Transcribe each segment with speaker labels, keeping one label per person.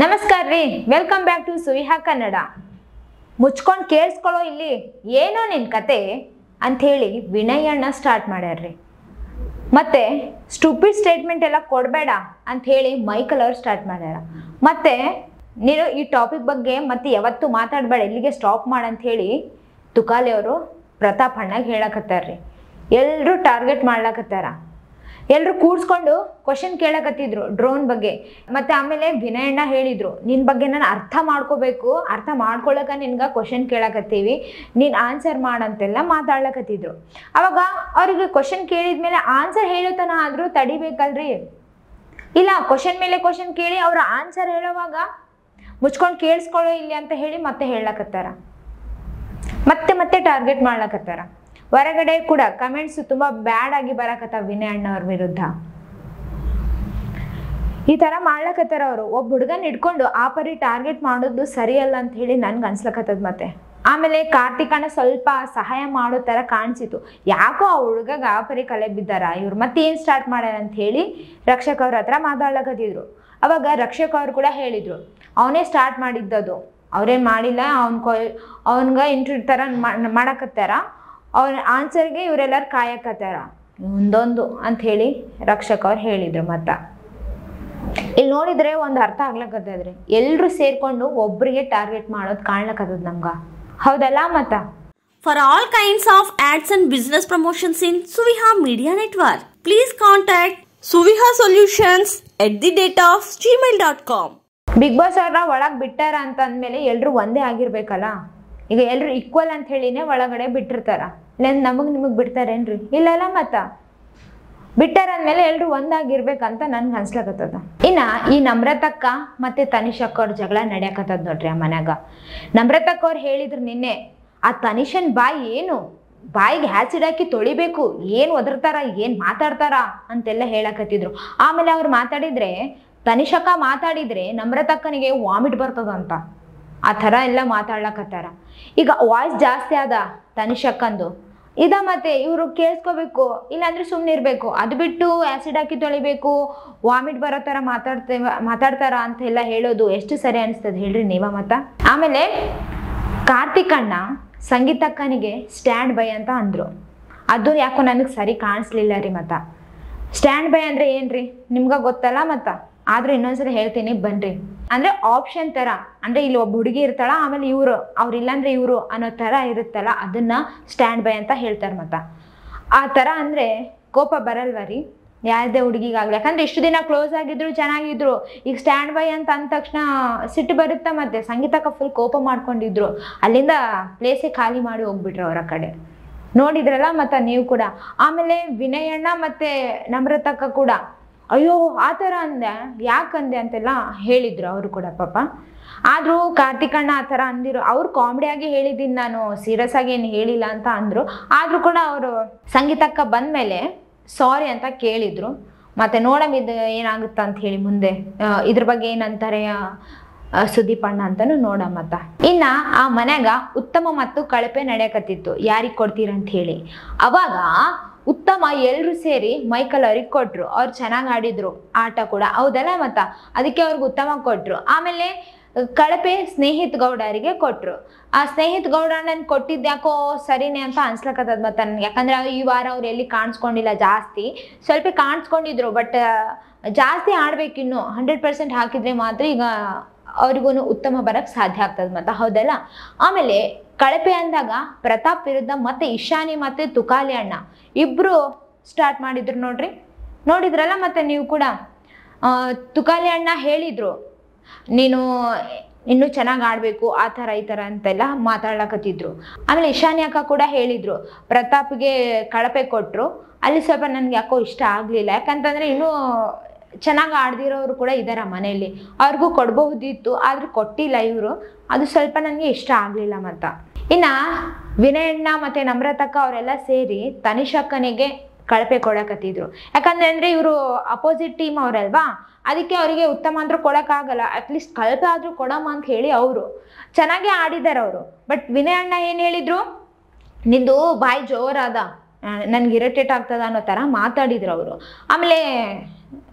Speaker 1: ನಮಸ್ಕಾರ ರೀ welcome back to Suviha Kannada ಮುಚ್ಕೊಂಡು ಕೇಳಿಸ್ಕೊಳ್ಳೋ ಇಲ್ಲಿ ಏನೋ ನಿನ್ನ ಕತೆ ಅಂಥೇಳಿ ವಿನಯ್ ಅಣ್ಣ ಸ್ಟಾರ್ಟ್ ಮಾಡ್ಯಾರ್ರಿ ಮತ್ತೆ ಸ್ಟೂಪಿಡ್ ಸ್ಟೇಟ್ಮೆಂಟ್ ಎಲ್ಲ ಕೊಡಬೇಡ ಅಂಥೇಳಿ ಮೈಕಲ್ ಅವ್ರು ಸ್ಟಾರ್ಟ್ ಮಾಡ್ಯಾರ ಮತ್ತೆ ನೀನು ಈ ಟಾಪಿಕ್ ಬಗ್ಗೆ ಮತ್ತೆ ಯಾವತ್ತೂ ಮಾತಾಡಬೇಡ ಇಲ್ಲಿಗೆ ಸ್ಟಾಪ್ ಅಂತ ಹೇಳಿ ತುಕಾಲಿ ಅವರು ಪ್ರತಾಪ್ ಅಣ್ಣಗೆ ಹೇಳಕತ್ತಾರ್ರಿ ಎಲ್ಲರೂ ಟಾರ್ಗೆಟ್ ಮಾಡ್ಲಕತ್ತಾರ ಎಲ್ಲರೂ ಕೂಡ್ಸ್ಕೊಂಡು ಕ್ವಶನ್ ಕೇಳಕತ್ತಿದ್ರು ಡ್ರೋನ್ ಬಗ್ಗೆ ಮತ್ತೆ ಆಮೇಲೆ ವಿನಯಣ್ಣ ಹೇಳಿದ್ರು ನಿನ್ ಬಗ್ಗೆ ನಾನು ಅರ್ಥ ಮಾಡ್ಕೋಬೇಕು ಅರ್ಥ ಮಾಡ್ಕೊಳಕ ನಿನ್ಗ ಕ್ವಶನ್ ಕೇಳಕತ್ತೀವಿ ನೀನ್ ಆನ್ಸರ್ ಮಾಡಂತೆಲ್ಲ ಮಾತಾಡ್ಲಕತ್ತಿದ್ರು ಅವಾಗ ಅವ್ರಿಗೆ ಕ್ವಶನ್ ಕೇಳಿದ್ಮೇಲೆ ಆನ್ಸರ್ ಹೇಳೋತನ ಆದ್ರೂ ತಡಿಬೇಕಲ್ರಿ ಇಲ್ಲ ಕ್ವಶನ್ ಮೇಲೆ ಕ್ವಶನ್ ಕೇಳಿ ಅವ್ರ ಆನ್ಸರ್ ಹೇಳೋವಾಗ ಮುಚ್ಕೊಂಡು ಕೇಳಿಸ್ಕೊಳ್ಳೋ ಇಲ್ಲಿ ಅಂತ ಹೇಳಿ ಮತ್ತೆ ಹೇಳಕತ್ತಾರ ಮತ್ತೆ ಮತ್ತೆ ಟಾರ್ಗೆಟ್ ಮಾಡ್ಲಕತ್ತಾರ ಹೊರಗಡೆ ಕೂಡ ಕಮೆಂಟ್ಸ್ ತುಂಬಾ ಬ್ಯಾಡ್ ಆಗಿ ಬರಕತ್ತಾವ ವಿನಯ್ ಅಣ್ಣ ಅವ್ರ ವಿರುದ್ಧ ಈ ತರ ಮಾಡ್ಲಕತ್ತಾರ ಅವರು ಒಬ್ಬ ಹುಡುಗನ್ ಹಿಡ್ಕೊಂಡು ಆ ಪರಿ ಟಾರ್ಗೆಟ್ ಮಾಡೋದು ಸರಿಯಲ್ಲ ಅಂತ ಹೇಳಿ ನನ್ಗೆ ಅನ್ಸ್ಲಕತ್ತದ ಮತ್ತೆ ಆಮೇಲೆ ಕಾರ್ತಿಕಣ್ಣ ಸ್ವಲ್ಪ ಸಹಾಯ ಮಾಡೋ ತರ ಕಾಣಿಸಿತು ಯಾಕೋ ಆ ಹುಡುಗಗ ಆ ಪರಿ ಕಲೆ ಬಿದ್ದಾರ ಇವ್ರು ಮತ್ತೆ ಏನ್ ಸ್ಟಾರ್ಟ್ ಮಾಡ್ಯಾರ ಅಂತ ಹೇಳಿ ರಕ್ಷಕ್ ಅವ್ರ ಹತ್ರ ಮಾತಾಡ್ಲಕತ್ತಿದ್ರು ಅವಾಗ ರಕ್ಷಕ್ ಅವ್ರು ಕೂಡ ಹೇಳಿದ್ರು ಅವನೇ ಸ್ಟಾರ್ಟ್ ಮಾಡಿದ್ದದು ಅವ್ರೇನ್ ಮಾಡಿಲ್ಲ ಅವ್ನ ಕೊ ಅವನ್ಗ ಇಂಟ್ರ್ಯೂ ತರ ಮಾ- ಮಾಡಕತ್ತಾರ ಅವ್ರ ಆನ್ಸರ್ಗೆ ಇವರೆಲ್ಲರೂ ಕಾಯಕತ್ತಾರ ಒಂದೊಂದು ಅಂತ ಹೇಳಿ ರಕ್ಷಕ್ ಅವ್ರು ಹೇಳಿದ್ರು ಮತ್ತ ಇಲ್ಲಿ ನೋಡಿದ್ರೆ ಒಂದು ಅರ್ಥ ಆಗ್ಲಕತ್ತದ್ರಿ ಎಲ್ರು ಸೇರ್ಕೊಂಡು ಒಬ್ರಿಗೆ ಟಾರ್ಗೆಟ್ ಮಾಡೋದು ಕಾಣ್ಲಕತ್ತದ ನಮ್ಗ ಹೌದಲ್ಲ ಮತ್ತ
Speaker 2: For all kinds of ads and business promotions in Suviha Media Network, please contact Suviha Solutions at the date of gmail.com.
Speaker 1: Bigg Boss ಅವ್ರ ಒಳಗ್ ಬಿಟ್ಟಾರ ಅಂತ ಅಂದ್ಮೇಲೆ ಎಲ್ರು ಒಂದೇ ಆಗಿರ್ಬೇಕಲ್ಲ ಈಗ ಎಲ್ರು ಈಕ್ವಲ್ ಅಂತ ಹೇಳಿನೇ ಒಳಗಡೆ ಬಿಟ್ಟಿರ್ತಾರ ಇಲ್ಲ ನಮಗ್ ನಿಮಗ್ ಬಿಡ್ತಾರೇನ್ರಿ ಇಲ್ಲಲ್ಲ ಮತ್ತ ಬಿಟ್ಟಾರ ಅಂದ್ಮೇಲೆ ಎಲ್ರು ಒಂದಾಗಿರ್ಬೇಕಂತ ನನ್ಗೆ ಅನ್ಸ್ಲಕತ್ತದ ಇನ್ನ ಈ ನಮ್ರತಕ್ಕ ಮತ್ತೆ ತನಿಷಕ್ಕ ಅವ್ರ ಜಗಳ ನಡೆಯಕತ್ತದ ನೋಡ್ರಿ ಆ ಮನ್ಯಾಗ ನಮ್ರತಕ್ಕ ಅವ್ರು ಹೇಳಿದ್ರು ನಿನ್ನೆ ಆ ತನಿಷನ್ ಬಾಯಿ ಏನು ಬಾಯಿಗೆ ಹ್ಯಾಸಿಡ್ ಹಾಕಿ ತೊಳಿಬೇಕು ಏನ್ ಒದರ್ತಾರ ಏನ್ ಮಾತಾಡ್ತಾರ ಅಂತೆಲ್ಲ ಹೇಳಕತ್ತಿದ್ರು ಆಮೇಲೆ ಅವ್ರು ಮಾತಾಡಿದ್ರೆ ತನಿಷಕ್ಕ ಮಾತಾಡಿದ್ರೆ ನಮ್ರತಕ್ಕನಿಗೆ ವಾಮಿಟ್ ಬರ್ತದಂತ ಆ ಥರ ಎಲ್ಲ ಮಾತಾಡ್ಲಕತ್ತಾರ ಈಗ ವಾಯ್ಸ್ ಜಾಸ್ತಿ ಆದ ತನಿಷಕ್ಕಂದು ಇದ ಮತ್ತೆ ಇವರು ಕೇಳಿಸ್ಕೋಬೇಕು ಇಲ್ಲಾಂದ್ರೆ ಸುಮ್ಮನೆ ಇರಬೇಕು ಅದು ಬಿಟ್ಟು ಆ್ಯಸಿಡ್ ಹಾಕಿ ತೊಳಿಬೇಕು ವಾಮಿಟ್ ಬರೋ ಥರ ಮಾತಾಡ್ತೇವ ಮಾತಾಡ್ತಾರ ಅಂತ ಎಲ್ಲ ಹೇಳೋದು ಎಷ್ಟು ಸರಿ ಅನಿಸ್ತದೆ ಹೇಳ್ರಿ ನೀವ ಮತ್ತ ಆಮೇಲೆ ಕಾರ್ತಿಕ್ ಅಣ್ಣ ಸಂಗೀತಕ್ಕನಿಗೆ ಸ್ಟ್ಯಾಂಡ್ ಬೈ ಅಂತ ಅಂದರು ಅದು ಯಾಕೋ ನನಗೆ ಸರಿ ಕಾಣಿಸ್ಲಿಲ್ಲ ರೀ ಮತ್ತ ಸ್ಟ್ಯಾಂಡ್ ಬೈ ಅಂದ್ರೆ ಏನ್ರಿ ನಿಮ್ಗೆ ಗೊತ್ತಲ್ಲ ಮತ್ತ ಆದ್ರೂ ಇನ್ನೊಂದ್ಸಲ ಹೇಳ್ತೀನಿ ಬನ್ರಿ ಅಂದ್ರೆ ಆಪ್ಷನ್ ತರ ಅಂದ್ರೆ ಇಲ್ಲಿ ಒಬ್ಬ ಹುಡುಗಿ ಇರ್ತಾಳ ಆಮೇಲೆ ಇವರು ಅವ್ರು ಇಲ್ಲಾಂದ್ರೆ ಇವರು ಅನ್ನೋ ತರ ಇರುತ್ತಲ್ಲ ಅದನ್ನ ಸ್ಟ್ಯಾಂಡ್ ಬೈ ಅಂತ ಹೇಳ್ತಾರೆ ಮತ್ತ ಆ ತರ ಅಂದ್ರೆ ಕೋಪ ಬರಲ್ವ ರೀ ಯಾವ್ದೇ ಹುಡುಗಿಗಾಗ್ಲಿ ಯಾಕಂದ್ರೆ ಇಷ್ಟು ದಿನ ಕ್ಲೋಸ್ ಆಗಿದ್ರು ಚೆನ್ನಾಗಿದ್ರು ಈಗ ಸ್ಟ್ಯಾಂಡ್ ಬೈ ಅಂತ ಅಂದ ತಕ್ಷಣ ಸಿಟ್ಟು ಬರುತ್ತಾ ಮತ್ತೆ ಸಂಗೀತಕ್ಕ ಫುಲ್ ಕೋಪ ಮಾಡ್ಕೊಂಡಿದ್ರು ಅಲ್ಲಿಂದ ಪ್ಲೇಸೇ ಖಾಲಿ ಮಾಡಿ ಹೋಗ್ಬಿಟ್ರು ಅವರ ಕಡೆ ನೋಡಿದ್ರಲ್ಲ ಮತ್ತ ನೀವು ಕೂಡ ಆಮೇಲೆ ವಿನಯಣ್ಣ ಮತ್ತೆ ನಮ್ರತಕ್ಕ ಕೂಡ ಅಯ್ಯೋ ಆ ಥರ ಅಂದೆ ಯಾಕಂದೆ ಅಂತೆಲ್ಲ ಹೇಳಿದ್ರು ಅವರು ಕೂಡ ಪಾಪ ಆದರೂ ಕಾರ್ತಿಕಣ್ಣ ಆ ಥರ ಅಂದಿರು ಅವ್ರು ಕಾಮಿಡಿಯಾಗಿ ಹೇಳಿದ್ದೀನಿ ನಾನು ಸೀರಿಯಸ್ ಆಗಿ ಏನು ಹೇಳಿಲ್ಲ ಅಂತ ಅಂದರು ಆದರೂ ಕೂಡ ಅವರು ಸಂಗೀತಕ್ಕ ಬಂದಮೇಲೆ ಸಾರಿ ಅಂತ ಕೇಳಿದ್ರು ಮತ್ತೆ ನೋಡಮ್ ಇದು ಏನಾಗುತ್ತ ಅಂತ ಹೇಳಿ ಮುಂದೆ ಆ, ಇದ್ರ ಬಗ್ಗೆ ಏನಂತಾರೆ ಆ, ಆ, ಸುದೀಪ್ ಅಣ್ಣ ಅಂತಾನು ನೋಡಮತ್ತ ಇನ್ನ ಆ ಮನ್ಯಾಗ ಉತ್ತಮ ಮತ್ತು ಕಳಪೆ ನಡೆಯಕತ್ತಿತ್ತು ಯಾರಿಗೆ ಕೊಡ್ತೀರಂತ ಹೇಳಿ ಅವಾಗ ಉತ್ತಮ ಎಲ್ರು ಸೇರಿ ಮೈಕಲ್ ಅವ್ರಿಗೆ ಕೊಟ್ರು ಅವ್ರು ಚೆನ್ನಾಗಿ ಆಡಿದ್ರು ಆಟ ಕೂಡ ಹೌದಲ್ಲ ಮತ್ತ ಅದಕ್ಕೆ ಅವ್ರಿಗೆ ಉತ್ತಮ ಕೊಟ್ರು ಆಮೇಲೆ ಕಳಪೆ ಸ್ನೇಹಿತ್ ಗೌಡರಿಗೆ ಕೊಟ್ರು ಆ ಸ್ನೇಹಿತ್ ಗೌಡ ನನ್ ಕೊಟ್ಟಿದ್ದು ಯಾಕೋ ಸರಿನೇ ಅಂತ ಅನ್ಸ್ಲಕತ್ತದ ಮತ್ತೆ ನನ್ಗೆ ಯಾಕಂದ್ರೆ ಅವ್ರು ಈ ವಾರ ಅವ್ರು ಎಲ್ಲಿ ಕಾಣಿಸ್ಕೊಂಡಿಲ್ಲ ಜಾಸ್ತಿ ಸ್ವಲ್ಪ ಕಾಣಿಸ್ಕೊಂಡಿದ್ರು ಬಟ್ ಜಾಸ್ತಿ ಆಡ್ಬೇಕಿನ್ನು ಹಂಡ್ರೆಡ್ ಪರ್ಸೆಂಟ್ ಹಾಕಿದ್ರೆ ಮಾತ್ರ ಈಗ ಅವ್ರಿಗೂ ಉತ್ತಮ ಬರಕ್ ಸಾಧ್ಯ ಆಗ್ತದೆ ಮತ್ತೆ ಹೌದಲ್ಲ ಆಮೇಲೆ ಕಳಪೆ ಅಂದಾಗ ಪ್ರತಾಪ್ ವಿರುದ್ಧ ಮತ್ತೆ ಇಶಾನಿ ಮತ್ತೆ ತುಕಾಲಿ ಅಣ್ಣ ಇಬ್ರು ಸ್ಟಾರ್ಟ್ ಮಾಡಿದ್ರು ನೋಡ್ರಿ ನೋಡಿದ್ರಲ್ಲ ಮತ್ತೆ ನೀವು ಕೂಡ ಆ, ತುಕಾಲಿ ಅಣ್ಣ ಹೇಳಿದ್ರು ನೀನು ಇನ್ನೂ ಚೆನ್ನಾಗಿ ಆಡಬೇಕು ಆ ಥರ ಈ ಥರ ಅಂತೆಲ್ಲ ಮಾತಾಡ್ಲಕತ್ತಿದ್ರು ಆಮೇಲೆ ಇಶಾನಿ ಅಕ್ಕ ಕೂಡ ಹೇಳಿದ್ರು ಪ್ರತಾಪ್ಗೆ ಕಳಪೆ ಕೊಟ್ಟರು ಅಲ್ಲಿ ಸ್ವಲ್ಪ ನನಗೆ ಯಾಕೋ ಇಷ್ಟ ಆಗಲಿಲ್ಲ ಯಾಕಂತಂದರೆ ಇನ್ನೂ ಚೆನ್ನಾಗಿ ಆಡ್ದಿರೋರು ಕೂಡ ಇದ್ದಾರೆ ಮನೆಯಲ್ಲಿ ಅವ್ರಿಗೂ ಕೊಡಬಹುದಿತ್ತು ಆದ್ರೆ ಕೊಟ್ಟಿಲ್ಲ ಇವರು ಅದು ಸ್ವಲ್ಪ ನನಗೆ ಇಷ್ಟ ಆಗಲಿಲ್ಲ ಮತ್ತ ಇನ್ನ ವಿನಯಣ್ಣ ಮತ್ತೆ ನಮ್ರತಕ್ಕ ಅವರೆಲ್ಲ ಸೇರಿ ತನಿಷಕ್ಕನಿಗೆ ಕಳಪೆ ಕೊಡಕತ್ತಿದ್ರು ಯಾಕಂದ್ರೆ ಅಂದ್ರೆ ಇವರು ಅಪೋಸಿಟ್ ಟೀಮ್ ಅವರಲ್ವಾ ಅದಕ್ಕೆ ಅವರಿಗೆ ಉತ್ತಮ ಅಂದ್ರೂ ಕೊಡಕ್ಕಾಗಲ್ಲ ಅಟ್ಲೀಸ್ಟ್ ಕಳಪೆ ಆದ್ರೂ ಕೊಡಮ್ಮ ಅಂತ ಹೇಳಿ ಅವರು ಚೆನ್ನಾಗೇ ಆಡಿದ್ದಾರೆ ಅವರು ಬಟ್ ವಿನಯ್ ಅಣ್ಣ ಏನು ಹೇಳಿದ್ರು ನಿಂದು ಬಾಯಿ ಜೋರಾದ ನನ್ಗೆ ಇರಿಟೇಟ್ ಆಗ್ತದ ಅನ್ನೋ ಥರ ಮಾತಾಡಿದ್ರು ಅವರು ಆಮೇಲೆ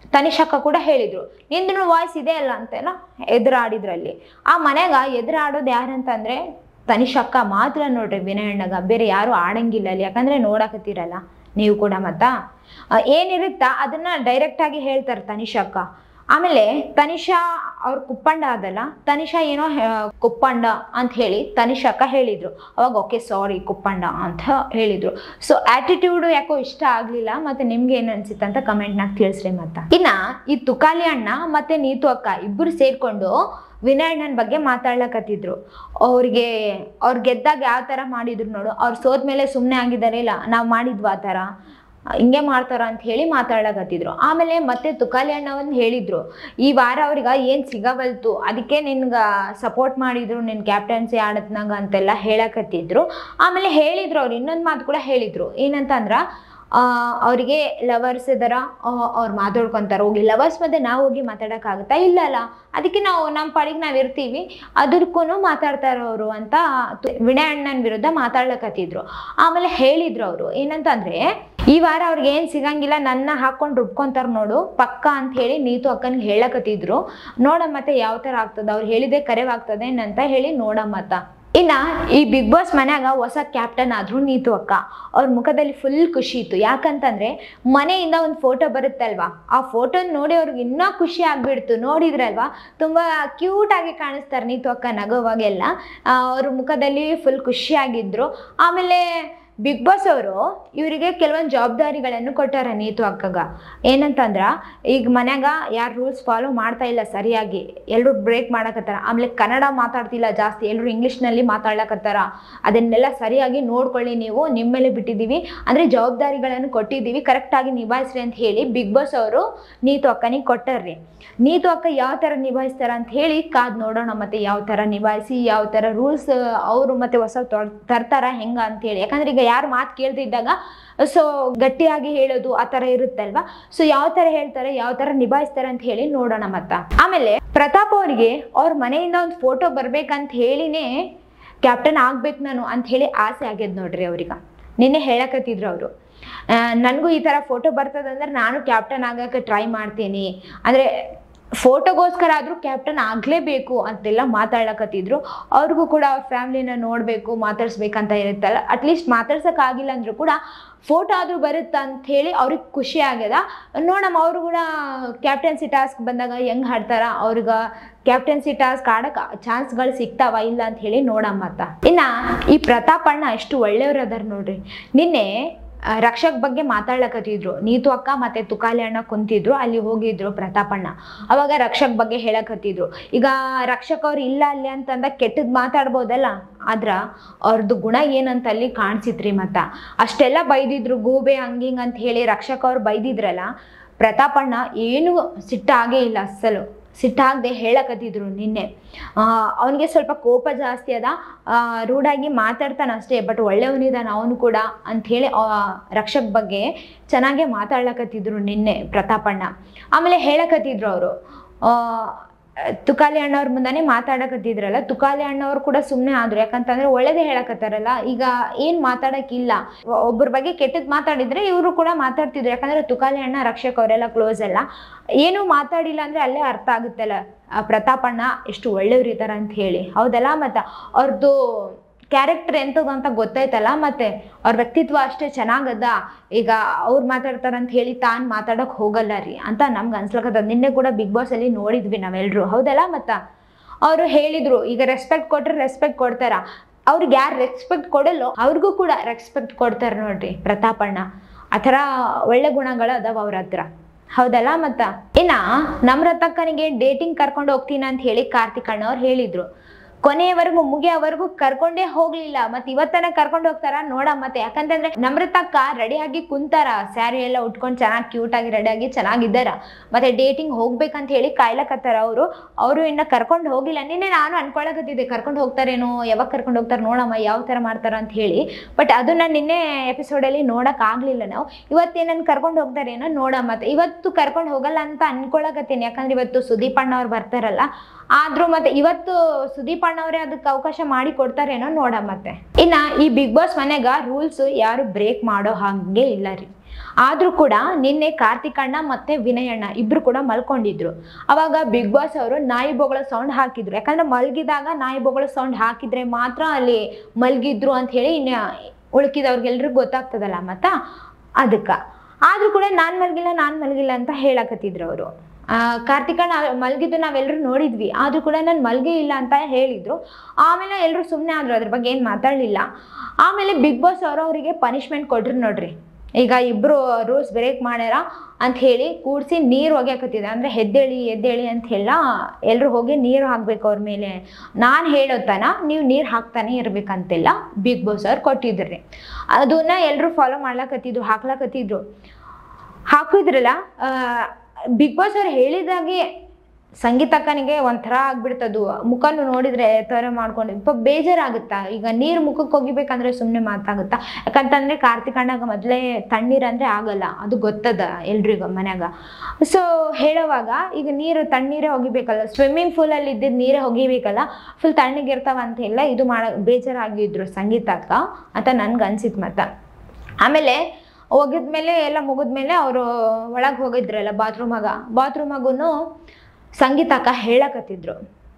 Speaker 1: ತನಿಷಕ್ಕ ಕೂಡ ಹೇಳಿದ್ರು ನಿಂದು ವಾಯ್ಸ್ ಇದೆ ಅಲ್ಲ ಅಂತೆಲ್ಲ ಎದುರಾಡಿದ್ರಲ್ಲಿ ಆ ಮನೆಗ ಎದುರಾಡೋದು ಯಾರಂತಂದ್ರೆ ತನಿಷಕ್ಕ ಮಾತ್ರ ನೋಡ್ರಿ ವಿನಯ್ ಅಣ್ಣಗ ಬೇರೆ ಯಾರು ಆಡಂಗಿಲ್ಲ ಅಲ್ಲಿ ಯಾಕಂದ್ರೆ ನೋಡಕತ್ತೀರಲ್ಲ ನೀವು ಕೂಡ ಮತ್ತ ಆ, ಏನಿರುತ್ತಾ ಅದನ್ನ ಡೈರೆಕ್ಟ್ ಆಗಿ ಹೇಳ್ತಾರೆ ತನಿಷಕ್ಕ ಆಮೇಲೆ ತನಿಷಾ ಅವ್ರ ಕುಪ್ಪಂಡ ಅದಲ್ಲ ತನಿಷಾ ಏನೋ ಹೇ- ಕುಪ್ಪಂಡ ಅಂತ ಹೇಳಿ ತನಿಷಕ್ಕ ಹೇಳಿದ್ರು ಅವಾಗ ಓಕೆ ಸಾರಿ ಕುಪ್ಪಂಡ ಅಂತ ಹೇಳಿದ್ರು ಸೊ ಆಟಿಟ್ಯೂಡ್ ಯಾಕೋ ಇಷ್ಟ ಆಗ್ಲಿಲ್ಲ ಮತ್ತೆ ನಿಮ್ಗೆ ಏನ್ ಅನ್ಸಿತ್ತು ಅಂತ ಕಮೆಂಟ್ನಾಗ ತಿಳಿಸ್ರಿ ಮತ್ತ ಇನ್ನ ಈ ತುಕಾಲಿ ಅಣ್ಣ ಮತ್ತೆ ನೀತು ಅಕ್ಕ ಇಬ್ಬರು ಸೇರ್ಕೊಂಡು ವಿನಯ್ ಅಣ್ಣನ ಬಗ್ಗೆ ಮಾತಾಡ್ಲಕತ್ತಿದ್ರು ಅವ್ರಿಗೆ ಅವ್ರು ಗೆದ್ದಾಗ ಯಾವ ಥರ ಮಾಡಿದ್ರು ನೋಡು ಅವ್ರು ಸೋತ್ಮೇಲೆ ಸುಮ್ಮನೆ ಆಗಿದ್ದಾರೆ ಇಲ್ಲ ನಾವು ಮಾಡಿದ್ವಾ ಆ ಥರ ಹಿಂಗೆ ಮಾಡ್ತಾರ ಅಂತ ಹೇಳಿ ಮಾತಾಡ್ಲಕತ್ತಿದ್ರು ಆಮೇಲೆ ಮತ್ತೆ ತುಕಾಲಿ ಅಣ್ಣ ಒಂದು ಹೇಳಿದ್ರು ಈ ವಾರ ಅವ್ರಿಗೆ ಏನು ಸಿಗವಲ್ತು ಅದಕ್ಕೆ ನಿನ್ಗೆ ಸಪೋರ್ಟ್ ಮಾಡಿದ್ರು ನಿನ್ನ ಕ್ಯಾಪ್ಟನ್ಸಿ ಆಡತ್ನಾಗ ಅಂತೆಲ್ಲ ಹೇಳಕತ್ತಿದ್ರು ಆಮೇಲೆ ಹೇಳಿದ್ರು ಅವ್ರು ಇನ್ನೊಂದು ಮಾತು ಕೂಡ ಹೇಳಿದ್ರು ಏನಂತಂದ್ರ ಆ, ಅವ್ರಿಗೆ ಲವರ್ಸ್ ಇದಾರ ಅವ್ರು ಮಾತಾಡ್ಕೊಂತಾರೆ ಹೋಗಿ ಲವರ್ಸ್ ಮಧ್ಯೆ ನಾವು ಹೋಗಿ ಮಾತಾಡೋಕ್ಕಾಗುತ್ತಾ ಇಲ್ಲ ಅಲ್ಲ ಅದಕ್ಕೆ ನಾವು ನಮ್ಮ ಪಾಡಿಗೆ ನಾವು ಇರ್ತೀವಿ ಅದಕ್ಕೂ ಮಾತಾಡ್ತಾರೆ ಅವರು ಅಂತ ತು- ವಿನಯ್ ಅಣ್ಣನ ವಿರುದ್ಧ ಮಾತಾಡ್ಲಕತ್ತಿದ್ರು ಆಮೇಲೆ ಹೇಳಿದ್ರು ಅವರು ಏನಂತಂದ್ರೆ ಈ ವಾರ ಅವ್ರಿಗೆ ಏನು ಸಿಗಂಗಿಲ್ಲ ನನ್ನ ಹಾಕೊಂಡು ರುಬ್ಕೊಂತಾರ ನೋಡು ಪಕ್ಕ ಅಂತ ಹೇಳಿ ನೀತು ಅಕ್ಕನಿಗೆ ಹೇಳಕತ್ತಿದ್ರು ನೋಡ ಮತ್ತೆ ಯಾವ ಥರ ಆಗ್ತದ ಅವ್ರು ಹೇಳಿದೆ ಕರೆವಾಗ್ತದೆ ಅಂತ ಹೇಳಿ ನೋಡ ಮತ್ತ ಇನ್ನ ಈ ಬಿಗ್ ಬಾಸ್ ಮನ್ಯಾಗ ಹೊಸ ಕ್ಯಾಪ್ಟನ್ ಆದ್ರು ನೀತು ಅಕ್ಕ ಅವ್ರ ಮುಖದಲ್ಲಿ ಫುಲ್ ಖುಷಿ ಇತ್ತು ಯಾಕಂತಂದ್ರೆ ಮನೆಯಿಂದ ಒಂದು ಫೋಟೋ ಬರುತ್ತಲ್ವಾ ಆ ಫೋಟೋ ನೋಡಿ ಅವ್ರಿಗೆ ಇನ್ನೂ ಖುಷಿ ಆಗ್ಬಿಡ್ತು ನೋಡಿದ್ರಲ್ವಾ ತುಂಬಾ ಕ್ಯೂಟ್ ಆಗಿ ಕಾಣಿಸ್ತಾರೆ ನೀತು ಅಕ್ಕ ನಗೋವಾಗೆಲ್ಲ ಆ, ಅವ್ರ ಮುಖದಲ್ಲಿ ಫುಲ್ ಖುಷಿಯಾಗಿದ್ರು ಆಮೇಲೆ ಬಿಗ್ ಬಾಸ್ ಅವರು ಇವರಿಗೆ ಕೆಲವೊಂದು ಜವಾಬ್ದಾರಿಗಳನ್ನು ಕೊಟ್ಟಾರ ನೀತು ಅಕ್ಕಗ ಏನಂತಂದ್ರ ಈಗ ಮನ್ಯಾಗ ಯಾರು ರೂಲ್ಸ್ ಫಾಲೋ ಮಾಡ್ತಾ ಇಲ್ಲ ಸರಿಯಾಗಿ ಎಲ್ಲರೂ ಬ್ರೇಕ್ ಮಾಡಕತ್ತಾರ ಆಮೇಲೆ ಕನ್ನಡ ಮಾತಾಡ್ತಿಲ್ಲ ಜಾಸ್ತಿ ಎಲ್ಲರೂ ಇಂಗ್ಲೀಷ್ನಲ್ಲಿ ಮಾತಾಡ್ಲಕತ್ತಾರ ಅದನ್ನೆಲ್ಲ ಸರಿಯಾಗಿ ನೋಡ್ಕೊಳ್ಳಿ ನೀವು ನಿಮ್ಮ ಮೇಲೆ ಬಿಟ್ಟಿದ್ದೀವಿ ಅಂದರೆ ಜವಾಬ್ದಾರಿಗಳನ್ನು ಕೊಟ್ಟಿದ್ದೀವಿ ಕರೆಕ್ಟಾಗಿ ನಿಭಾಯಿಸ್ರಿ ಅಂತ ಹೇಳಿ ಬಿಗ್ ಬಾಸ್ ಅವರು ನೀತು ಅಕ್ಕನಿಗೆ ಕೊಟ್ಟಾರ್ರಿ ನೀತು ಅಕ್ಕ ಯಾವ ಥರ ನಿಭಾಯಿಸ್ತಾರ ಅಂತ ಹೇಳಿ ಕಾದ್ ನೋಡೋಣ ಮತ್ತೆ ಯಾವ ಥರ ನಿಭಾಯಿಸಿ ಯಾವ ಥರ ರೂಲ್ಸ್ ಅವರು ಮತ್ತೆ ಹೊಸ ತೊಳ್- ತರ್ತಾರ ಹೆಂಗ ಅಂತ ಹೇಳಿ ಯಾಕಂದ್ರೆ ಈಗ ಯಾರು ಮಾತು ಕೇಳ್ತಿದ್ದಾಗ ಸೊ ಗಟ್ಟಿಯಾಗಿ ಹೇಳೋದು ಆ ಥರ ಇರುತ್ತಲ್ವಾ ಸೊ ಯಾವ ಥರ ಹೇಳ್ತಾರೆ ಯಾವ ಥರ ನಿಭಾಯಿಸ್ತಾರೆ ಅಂತ ಹೇಳಿ ನೋಡೋಣ ಮತ್ತ ಆಮೇಲೆ ಪ್ರತಾಪ್ ಅವರಿಗೆ ಅವ್ರ ಮನೆಯಿಂದ ಒಂದು ಫೋಟೋ ಬರ್ಬೇಕಂತ ಹೇಳಿನೇ ಕ್ಯಾಪ್ಟನ್ ಆಗ್ಬೇಕು ನಾನು ಅಂತ ಹೇಳಿ ಆಸೆ ಆಗ್ಯದ ನೋಡ್ರಿ ಅವ್ರಿಗೆ ನಿನ್ನೆ ಹೇಳಕತ್ತಿದ್ರು ಅವರು ನನಗೂ ಈ ಥರ ಫೋಟೋ ಬರ್ತದಂದ್ರೆ ನಾನು ಕ್ಯಾಪ್ಟನ್ ಆಗಕ್ಕೆ ಟ್ರೈ ಮಾಡ್ತೀನಿ ಅಂದರೆ ಫೋಟೋಗೋಸ್ಕರ ಆದರೂ ಕ್ಯಾಪ್ಟನ್ ಆಗಲೇಬೇಕು ಅಂತೆಲ್ಲ ಮಾತಾಡ್ಲಕತ್ತಿದ್ರು ಅವ್ರಿಗೂ ಕೂಡ ಅವ್ರ ಫ್ಯಾಮ್ಲಿನ ನೋಡಬೇಕು ಮಾತಾಡ್ಸ್ಬೇಕಂತ ಇರುತ್ತಲ್ಲ ಅಟ್ಲೀಸ್ಟ್ ಮಾತಾಡ್ಸೋಕ್ಕಾಗಿಲ್ಲ ಅಂದರೂ ಕೂಡ ಫೋಟೋ ಆದರೂ ಬರುತ್ತಾ ಅಂತ ಹೇಳಿ ಅವ್ರಿಗೆ ಖುಷಿ ಆಗ್ಯದ ನೋಡಮ್ಮ ಅವರು ಕೂಡ ಕ್ಯಾಪ್ಟನ್ಸಿ ಟಾಸ್ಕ್ ಬಂದಾಗ ಹೆಂಗೆ ಹಾಡ್ತಾರ ಅವ್ರಿಗೆ ಕ್ಯಾಪ್ಟನ್ಸಿ ಟಾಸ್ಕ್ ಆಡಕ್ಕೆ ಚಾನ್ಸ್ಗಳು ಸಿಗ್ತಾವ ಇಲ್ಲ ಅಂತ ಹೇಳಿ ನೋಡಮ್ಮ ಅಂತ ಇನ್ನು ಈ ಪ್ರತಾಪ್ ಅಣ್ಣ ಎಷ್ಟು ಒಳ್ಳೆಯವ್ರು ಅದಾರ ನೋಡ್ರಿ ನಿನ್ನೆ ಆ, ರಕ್ಷಕ್ ಬಗ್ಗೆ ಮಾತಾಡ್ಲಕತ್ತಿದ್ರು ನೀತು ಅಕ್ಕ ಮತ್ತೆ ತುಕಾಲಿ ಅಣ್ಣ ಕುಂತಿದ್ರು ಅಲ್ಲಿ ಹೋಗಿದ್ರು ಪ್ರತಾಪಣ್ಣ ಅವಾಗ ರಕ್ಷಕ್ ಬಗ್ಗೆ ಹೇಳಕತ್ತಿದ್ರು ಈಗ ರಕ್ಷಕ್ ಅವ್ರು ಇಲ್ಲ ಅಲ್ಲಿ ಅಂತಂದ ಕೆಟ್ಟದ್ ಮಾತಾಡ್ಬೋದಲ್ಲ ಆದ್ರ ಅವ್ರದ್ದು ಗುಣ ಏನಂತ ಅಲ್ಲಿ ಕಾಣಿಸಿತ್ರಿ ಮತ್ತ ಅಷ್ಟೆಲ್ಲ ಬೈದಿದ್ರು ಗೂಬೆ ಹಂಗಿಂಗ್ ಅಂತ ಹೇಳಿ ರಕ್ಷಕ್ ಅವ್ರು ಬೈದಿದ್ರಲ್ಲ ಪ್ರತಾಪಣ್ಣ ಏನು ಸಿಟ್ಟಾಗೇ ಇಲ್ಲ ಅಸ್ಸಲು ಸಿಟ್ಟಾಗದೆ ಹೇಳಕತ್ತಿದ್ರು ನಿನ್ನೆ ಅವನಿಗೆ ಸ್ವಲ್ಪ ಕೋಪ ಜಾಸ್ತಿ ಅದ ಆ, ರೂಢಾಗಿ ಮಾತಾಡ್ತಾನೆ ಅಷ್ಟೇ ಬಟ್ ಒಳ್ಳೆಯವನಿದಾನ ಅವನು ಕೂಡ ಅಂಥೇಳಿ ರಕ್ಷಕ್ ಬಗ್ಗೆ ಚೆನ್ನಾಗೇ ಮಾತಾಡ್ಲಕತ್ತಿದ್ರು ನಿನ್ನೆ ಪ್ರತಾಪಣ್ಣ ಆಮೇಲೆ ಹೇಳಕತ್ತಿದ್ರು ಅವರು ತುಕಾಲಿ ಅಣ್ಣವ್ರ ಮುಂದಾನೆ ಮಾತಾಡಕತ್ತಿದ್ರಲ್ಲ ತುಕಾಲಿ ಅಣ್ಣವ್ರು ಕೂಡ ಸುಮ್ಮನೆ ಆದ್ರು ಯಾಕಂತಂದ್ರೆ ಒಳ್ಳೇದೇ ಹೇಳಕತ್ತಾರಲ್ಲ ಈಗ ಏನ್ ಮಾತಾಡಕ್ಕಿಲ್ಲ ಒ- ಒಬ್ರ ಬಗ್ಗೆ ಕೆಟ್ಟದ್ ಮಾತಾಡಿದ್ರೆ ಇವರು ಕೂಡ ಮಾತಾಡ್ತಿದ್ರು ಯಾಕಂದ್ರೆ ತುಕಾಲಿ ಅಣ್ಣ ರಕ್ಷಕ್ ಅವರೆಲ್ಲ ಕ್ಲೋಸ್ ಅಲ್ಲ ಏನು ಮಾತಾಡಿಲ್ಲ ಅಂದ್ರೆ ಅಲ್ಲೇ ಅರ್ಥ ಆಗುತ್ತಲ್ಲ ಆ ಪ್ರತಾಪಣ್ಣ ಎಷ್ಟು ಒಳ್ಳೆಯವ್ರು ಇದಾರ ಅಂತ ಹೇಳಿ ಹೌದಲ್ಲ ಮತ್ತ ಅವ್ರದ್ದು ಕ್ಯಾರೆಕ್ಟರ್ ಎಂಥದ್ದು ಅಂತ ಗೊತ್ತಾಯ್ತಲ್ಲ ಮತ್ತೆ ಅವ್ರ ವ್ಯಕ್ತಿತ್ವ ಅಷ್ಟೇ ಚೆನ್ನಾಗದ ಈಗ ಅವ್ರು ಮಾತಾಡ್ತಾರಂತ ಹೇಳಿ ತಾನು ಮಾತಾಡೋಕೆ ಹೋಗಲ್ಲ ರೀ ಅಂತ ನಮ್ಗೆ ಅನ್ಸ್ಲಕತ್ತದ ನಿನ್ನೆ ಕೂಡ ಬಿಗ್ ಬಾಸ್ ಅಲ್ಲಿ ನೋಡಿದ್ವಿ ನಾವೆಲ್ಲರೂ ಹೌದಲ್ಲ ಮತ್ತ ಅವರು ಹೇಳಿದ್ರು ಈಗ ರೆಸ್ಪೆಕ್ಟ್ ಕೊಟ್ರೆ ರೆಸ್ಪೆಕ್ಟ್ ಕೊಡ್ತಾರ ಅವ್ರಿಗೆ ಯಾರು ರೆಸ್ಪೆಕ್ಟ್ ಕೊಡಲ್ಲೋ ಅವ್ರಿಗೂ ಕೂಡ ರೆಸ್ಪೆಕ್ಟ್ ಕೊಡ್ತಾರೆ ನೋಡ್ರಿ ಪ್ರತಾಪಣ್ಣ ಆ ಥರ ಒಳ್ಳೆ ಗುಣಗಳು ಅದಾವ ಅವ್ರ ಹತ್ರ ಹೌದಲ್ಲ ಮತ್ತ ಇನ್ನ ನಮ್ರತಕ್ಕನಿಗೆ ಡೇಟಿಂಗ್ ಕರ್ಕೊಂಡು ಹೋಗ್ತೀನಿ ಅಂತ ಹೇಳಿ ಕಾರ್ತಿಕ್ ಅಣ್ಣ ಅವ್ರು ಹೇಳಿದ್ರು ಕೊನೆಯವರೆಗೂ ಮುಗಿಯವರೆಗೂ ಕರ್ಕೊಂಡೇ ಹೋಗ್ಲಿಲ್ಲ ಮತ್ತೆ ಇವತ್ತನ ಕರ್ಕೊಂಡು ಹೋಗ್ತಾರ ನೋಡ ಮತ್ತೆ ಯಾಕಂತಂದ್ರೆ ನಮ್ರತಕ್ಕ ರೆಡಿಯಾಗಿ ಕುಂತಾರ ಸ್ಯಾರಿ ಎಲ್ಲ ಉಟ್ಕೊಂಡು ಚೆನ್ನಾಗಿ ಕ್ಯೂಟ್ ಆಗಿ ರೆಡಿಯಾಗಿ ಚೆನ್ನಾಗಿದ್ದಾರ ಮತ್ತೆ ಡೇಟಿಂಗ್ ಹೋಗ್ಬೇಕಂತ ಹೇಳಿ ಕಾಯ್ಲಕತ್ತಾರ ಅವರು ಅವರು ಇನ್ನ ಕರ್ಕೊಂಡು ಹೋಗಿಲ್ಲ ನಿನ್ನೆ ನಾನು ಅನ್ಕೊಳಕತ್ತಿದ್ದೆ ಕರ್ಕೊಂಡು ಹೋಗ್ತಾರೇನೋ ಯಾವಾಗ ಕರ್ಕೊಂಡು ಹೋಗ್ತಾರೆ ನೋಡಮ್ಮ ಯಾವ ಥರ ಮಾಡ್ತಾರ ಅಂತ ಹೇಳಿ ಬಟ್ ಅದು ನಾನು ನಿನ್ನೆ ಎಪಿಸೋಡಲ್ಲಿ ನೋಡಕ್ ಆಗ್ಲಿಲ್ಲ ನಾವು ಇವತ್ತೇನನ್ ಕರ್ಕೊಂಡು ಹೋಗ್ತಾರೇನೋ ನೋಡ ಮತ್ತೆ ಇವತ್ತು ಕರ್ಕೊಂಡು ಹೋಗಲ್ಲ ಅಂತ ಅನ್ಕೊಳಕತ್ತೀನಿ ಯಾಕಂದ್ರೆ ಇವತ್ತು ಸುದೀಪ್ ಅಣ್ಣ ಅವ್ರು ಬರ್ತಾರಲ್ಲ ಆದ್ರೂ ಮತ್ತೆ ಇವತ್ತು ಸುದೀಪ್ ಅಣ್ಣವ್ರೆ ಅದಕ್ಕೆ ಅವಕಾಶ ಮಾಡಿ ಕೊಡ್ತಾರೇನೋ ನೋಡ ಮತ್ತೆ ಇನ್ನ ಈ ಬಿಗ್ ಬಾಸ್ ಮನೆಗ ರೂಲ್ಸ್ ಯಾರು ಬ್ರೇಕ್ ಮಾಡೋ ಹಾಗೆ ಇಲ್ಲ ರೀ ಆದರೂ ಕೂಡ ನಿನ್ನೆ ಕಾರ್ತಿಕಣ್ಣ ಮತ್ತು ವಿನಯಣ್ಣ ಇಬ್ಬರು ಕೂಡ ಮಲ್ಕೊಂಡಿದ್ರು ಅವಾಗ ಬಿಗ್ ಬಾಸ್ ಅವರು ನಾಯಿ ಬೊಗಳ ಸೌಂಡ್ ಹಾಕಿದ್ರು ಯಾಕಂದ್ರೆ ಮಲಗಿದಾಗ ನಾಯಿ ಬೊಗಳ ಸೌಂಡ್ ಹಾಕಿದ್ರೆ ಮಾತ್ರ ಅಲ್ಲಿ ಮಲಗಿದ್ರು ಅಂತ ಹೇಳಿ ಇನ್ನು ಉಳ್ಕಿದವ್ರಿಗೆಲ್ರಿಗೂ ಗೊತ್ತಾಗ್ತದಲ್ಲ ಮತ್ತ ಅದಕ್ಕೆ ಆದರೂ ಕೂಡ ನಾನು ಮಲಗಿಲ್ಲ ನಾನು ಮಲಗಿಲ್ಲ ಅಂತ ಹೇಳಕತ್ತಿದ್ರು ಅವರು ಕಾರ್ತಿಕಣ್ಣ ಮಲಗಿದ್ದು ನಾವೆಲ್ಲರೂ ನೋಡಿದ್ವಿ ಆದರೂ ಕೂಡ ನಾನು ಮಲ್ಗೇ ಇಲ್ಲ ಅಂತ ಹೇಳಿದ್ರು ಆಮೇಲೆ ಎಲ್ಲರೂ ಸುಮ್ಮನೆ ಆದರು ಅದ್ರ ಬಗ್ಗೆ ಏನು ಮಾತಾಡಲಿಲ್ಲ ಆಮೇಲೆ ಬಿಗ್ ಬಾಸ್ ಅವರು ಅವರಿಗೆ ಪನಿಷ್ಮೆಂಟ್ ಕೊಟ್ರು ನೋಡ್ರಿ ಈಗ ಇಬ್ಬರು ರೂಲ್ಸ್ ಬ್ರೇಕ್ ಮಾಡ್ಯಾರ ಅಂತ ಹೇಳಿ ಕೂಡಿಸಿ ನೀರು ಒಗ್ಯಾಕತ್ತಿದೆ ಅಂದರೆ ಎದ್ದೇಳಿ ಎದ್ದೇಳಿ ಅಂತ ಹೇಳ ಎಲ್ಲರೂ ಹೋಗಿ ನೀರು ಹಾಕ್ಬೇಕು ಅವ್ರ ಮೇಲೆ ನಾನು ಹೇಳೋ ತನ ನೀವು ನೀರು ಹಾಕ್ತಾನೆ ಇರ್ಬೇಕಂತೆಲ್ಲ ಬಿಗ್ ಬಾಸ್ ಅವ್ರು ಕೊಟ್ಟಿದ್ರಿ ಅದನ್ನ ಎಲ್ಲರೂ ಫಾಲೋ ಮಾಡ್ಲಾಕತ್ತಿದ್ರು ಹಾಕ್ಲಾಕತ್ತಿದ್ರು ಹಾಕಿದ್ರಲ್ಲ ಬಿಗ್ ಬಾಸ್ ಅವ್ರು ಹೇಳಿದಾಗೆ ಸಂಗೀತಕ್ಕನಿಗೆ ಒಂಥರ ಆಗ್ಬಿಡ್ತದು ಮುಖನು ನೋಡಿದ್ರೆ ಥರ ಮಾಡ್ಕೊಂಡು ಇಪ್ಪ ಬೇಜಾರಾಗುತ್ತಾ ಈಗ ನೀರು ಮುಖಕ್ಕೆ ಹೋಗಿಬೇಕಂದ್ರೆ ಸುಮ್ಮನೆ ಮಾತಾಗುತ್ತಾ ಯಾಕಂತಂದ್ರೆ ಕಾರ್ತಿಕಣ್ಣಗ ಮೊದಲೇ ತಣ್ಣೀರಂದ್ರೆ ಆಗಲ್ಲ ಅದು ಗೊತ್ತದ ಎಲ್ರಿಗೂ ಮನ್ಯಾಗ ಸೊ ಹೇಳೋವಾಗ ಈಗ ನೀರು ತಣ್ಣೀರೇ ಹೋಗಿಬೇಕಲ್ಲ ಸ್ವಿಮ್ಮಿಂಗ್ ಪೂಲಲ್ಲಿ ಇದ್ದಿದ್ದು ನೀರೇ ಹೋಗಿಬೇಕಲ್ಲ ಫುಲ್ ತಣ್ಣಗಿರ್ತಾವ ಅಂತ ಎಲ್ಲ ಇದು ಮಾಡ ಬೇಜಾರಾಗಿದ್ರು ಸಂಗೀತಕ್ಕ ಅಂತ ನನ್ಗೆ ಅನ್ಸಿತ್ತು ಮತ್ತ ಆಮೇಲೆ ಹೋಗಿದ್ಮೇಲೆ ಎಲ್ಲ ಮುಗಿದ್ಮೇಲೆ ಅವರು ಒಳಗೆ ಹೋಗಿದ್ರಲ್ಲ ಬಾತ್ರೂಮಾಗ ಬಾತ್ರೂಮಾಗೂ ಸಂಗೀತಕ್ಕ ಹೇಳಕತ್ತಿದ್ರು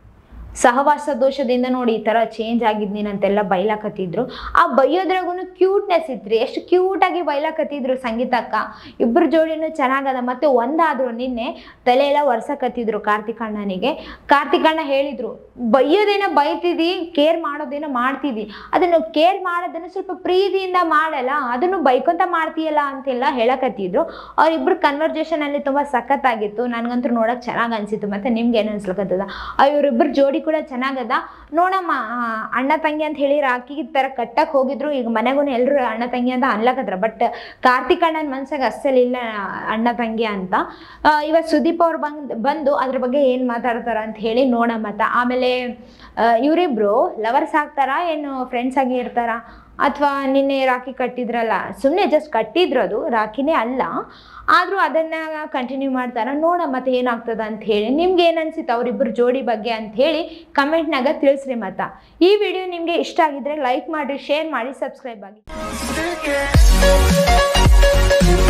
Speaker 1: ಸಹವಾಸ ದೋಷದಿಂದ ನೋಡಿ ಈ ಥರ ಚೇಂಜ್ ಆಗಿದ್ ನೀನಂತೆಲ್ಲ ಬೈಲಾಕತ್ತಿದ್ರು ಆ ಬೈಯೋದ್ರಾಗೂ ಕ್ಯೂಟ್ನೆಸ್ ಇತ್ರಿ ಎಷ್ಟು ಕ್ಯೂಟಾಗಿ ಬೈಲಾಕತ್ತಿದ್ರು ಸಂಗೀತಕ್ಕ ಇಬ್ಬರು ಜೋಡಿನೂ ಚೆನ್ನಾಗದ ಮತ್ತೆ ಒಂದಾದ್ರು ನಿನ್ನೆ ತಲೆ ಎಲ್ಲ ಒರ್ಸಕತ್ತಿದ್ರು ಕಾರ್ತಿಕಣ್ಣನಿಗೆ ಕಾರ್ತಿಕಣ್ಣ ಹೇಳಿದ್ರು ಬೈಯೋದೇನೋ ಬೈತಿದಿ ಕೇರ್ ಮಾಡೋದೇನೋ ಮಾಡ್ತಿದಿ ಅದನ್ನು ಕೇರ್ ಮಾಡೋದನ್ನು ಸ್ವಲ್ಪ ಪ್ರೀತಿಯಿಂದ ಮಾಡಲ್ಲ ಅದನ್ನು ಬೈಕೊಂತ ಮಾಡ್ತೀಯಲ್ಲ ಅಂತೆಲ್ಲ ಹೇಳಕತ್ತಿದ್ರು ಅವ್ರಿಬ್ರು ಕನ್ವರ್ಜೇಷನ್ ಅಲ್ಲಿ ತುಂಬಾ ಸಖತ್ತಾಗಿತ್ತು ನನಗಂತೂ ನೋಡಕ್ ಚೆನ್ನಾಗಿ ಅನ್ಸಿತ್ತು ಮತ್ತೆ ನಿಮ್ಗೆ ಏನು ಅನ್ಸ್ಲಕತ್ತದ ಇವರಿಬ್ಬರು ಜೋಡಿ ಕೂಡ ಚೆನ್ನಾಗದ ನೋಡಮ್ಮ ಆ, ಅಣ್ಣ ತಂಗಿ ಅಂತ ಹೇಳಿ ರಾಖಿ ತರ ಕಟ್ಟಕ್ ಹೋಗಿದ್ರು ಈಗ ಮನೆಗೂ ಎಲ್ಲರೂ ಅಣ್ಣ ತಂಗಿ ಅಂತ ಅನ್ಲಕತ್ರ ಬಟ್ ಕಾರ್ತಿಕ್ ಅಣ್ಣನ ಮನ್ಸಾಗ ಅಸ್ಸಲಿಲ್ಲ ಅಣ್ಣ ತಂಗಿ ಅಂತ ಆ, ಇವತ್ತು ಸುದೀಪ್ ಅವ್ರು ಬಂದ್ ಬಂದು ಅದ್ರ ಬಗ್ಗೆ ಏನು ಮಾತಾಡ್ತಾರ ಅಂತ ಹೇಳಿ ನೋಡಮ್ಮ ಮತ್ತ ಆಮೇಲೆ ಆ, ಇವರಿಬ್ರು ಲವರ್ಸ್ ಆಗ್ತಾರಾ ಏನು ಫ್ರೆಂಡ್ಸ್ ಆಗಿ ಇರ್ತಾರಾ ಅಥವಾ ನಿನ್ನೆ ರಾಖಿ ಕಟ್ಟಿದ್ರಲ್ಲ ಸುಮ್ಮನೆ ಜಸ್ಟ್ ಕಟ್ಟಿದ್ರು ಅದು ರಾಖಿನೇ ಅಲ್ಲ ಆದರೂ ಅದನ್ನ ಕಂಟಿನ್ಯೂ ಮಾಡ್ತಾರ ನೋಡ ಮತ್ತೆ ಏನಾಗ್ತದ ಅಂತ ಹೇಳಿ ನಿಮ್ಗೆ ಏನು ಅನ್ಸಿತ್ತು ಅವರಿಬ್ಬರು ಜೋಡಿ ಬಗ್ಗೆ ಅಂತ ಹೇಳಿ ಕಮೆಂಟ್ನಾಗ ತಿಳಿಸ್ರಿ ಮತ್ತ ಈ ವಿಡಿಯೋ ನಿಮಗೆ ಇಷ್ಟ ಆಗಿದ್ರೆ ಲೈಕ್ ಮಾಡಿ ಶೇರ್ ಮಾಡಿ ಸಬ್ಸ್ಕ್ರೈಬ್ ಆಗಿ
Speaker 3: Stick it.